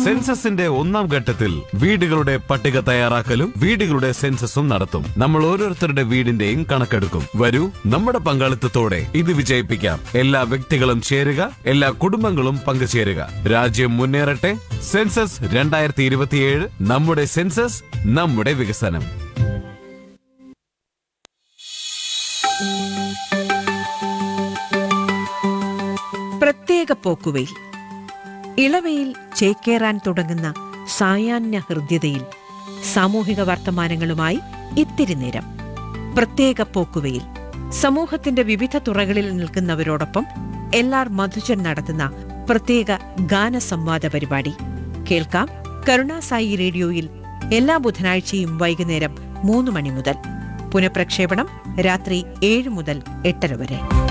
സെൻസസിന്റെ ഒന്നാം ഘട്ടത്തിൽ വീടുകളുടെ പട്ടിക തയ്യാറാക്കലും വീടുകളുടെ സെൻസസും നടത്തും നമ്മൾ ഓരോരുത്തരുടെ വീടിന്റെയും കണക്കെടുക്കും വരൂ നമ്മുടെ പങ്കാളിത്തത്തോടെ ഇത് വിജയിപ്പിക്കാം എല്ലാ വ്യക്തികളും ചേരുക എല്ലാ കുടുംബങ്ങളും പങ്കുചേരുക രാജ്യം മുന്നേറട്ടെ സെൻസസ് രണ്ടായിരത്തി ഇരുപത്തിയേഴ് നമ്മുടെ സെൻസസ് നമ്മുടെ വികസനം പ്രത്യേക പോക്കുവെയിൽ ഇളവയിൽ ചേക്കേറാൻ തുടങ്ങുന്ന സായാഹ്ന ഹൃദ്യതയിൽ സാമൂഹിക വർത്തമാനങ്ങളുമായി ഇത്തിരി നേരം പ്രത്യേക പോക്കുവെയിൽ സമൂഹത്തിന്റെ വിവിധ തുറകളിൽ നിൽക്കുന്നവരോടൊപ്പം എൽ ആർ മധുജൻ നടത്തുന്ന പ്രത്യേക ഗാനസംവാദ പരിപാടി കേൾക്കാം കരുണാസായി റേഡിയോയിൽ എല്ലാ ബുധനാഴ്ചയും വൈകുന്നേരം മൂന്ന് മണി മുതൽ പുനഃപ്രക്ഷേപണം രാത്രി ഏഴ് മുതൽ എട്ടര വരെ